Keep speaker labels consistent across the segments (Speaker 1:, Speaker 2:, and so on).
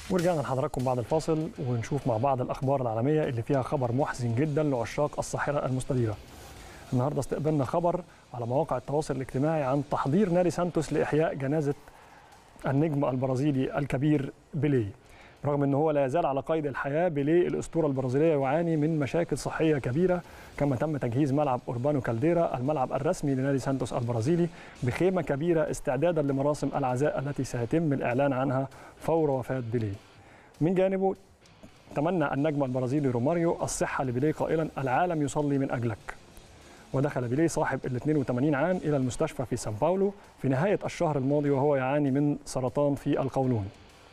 Speaker 1: ورجعنا لحضراتكم بعد الفاصل ونشوف مع بعض الاخبار العالميه اللي فيها خبر محزن جدا لعشاق الساحره المستديره. النهارده استقبلنا خبر على مواقع التواصل الاجتماعي عن تحضير نادي سانتوس لاحياء جنازه النجم البرازيلي الكبير بيليه. رغم ان هو لا يزال على قيد الحياه بيليه الاسطوره البرازيليه يعاني من مشاكل صحيه كبيره كما تم تجهيز ملعب اوربانو كالديرا الملعب الرسمي لنادي سانتوس البرازيلي بخيمه كبيره استعدادا لمراسم العزاء التي سيتم الاعلان عنها فور وفاه بيليه. من جانبه تمنى النجم البرازيلي روماريو الصحه لبيليه قائلا العالم يصلي من اجلك. ودخل بيليه صاحب ال 82 عام الى المستشفى في سان باولو في نهايه الشهر الماضي وهو يعاني من سرطان في القولون.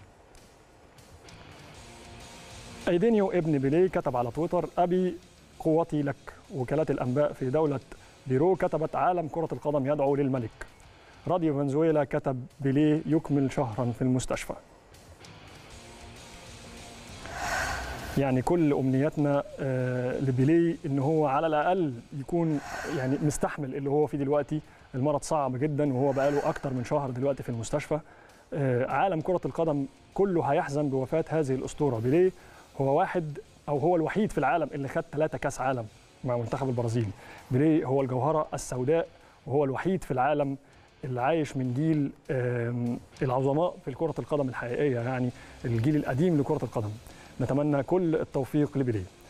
Speaker 1: ايدينيو ابن بيليه كتب على تويتر ابي قوتي لك وكالات الانباء في دوله بيرو كتبت عالم كره القدم يدعو للملك راديو فنزويلا كتب بيليه يكمل شهرا في المستشفى يعني كل امنياتنا آه لبيليه ان هو على الاقل يكون يعني مستحمل اللي هو فيه دلوقتي المرض صعب جدا وهو بقاله اكتر من شهر دلوقتي في المستشفى آه عالم كره القدم كله هيحزن بوفاه هذه الاسطوره بيليه هو واحد او هو الوحيد في العالم اللي خد ثلاثة كاس عالم مع منتخب البرازيل بيليه هو الجوهره السوداء وهو الوحيد في العالم اللي عايش من جيل العظماء في كره القدم الحقيقيه يعني الجيل القديم لكره القدم نتمنى كل التوفيق لبيليه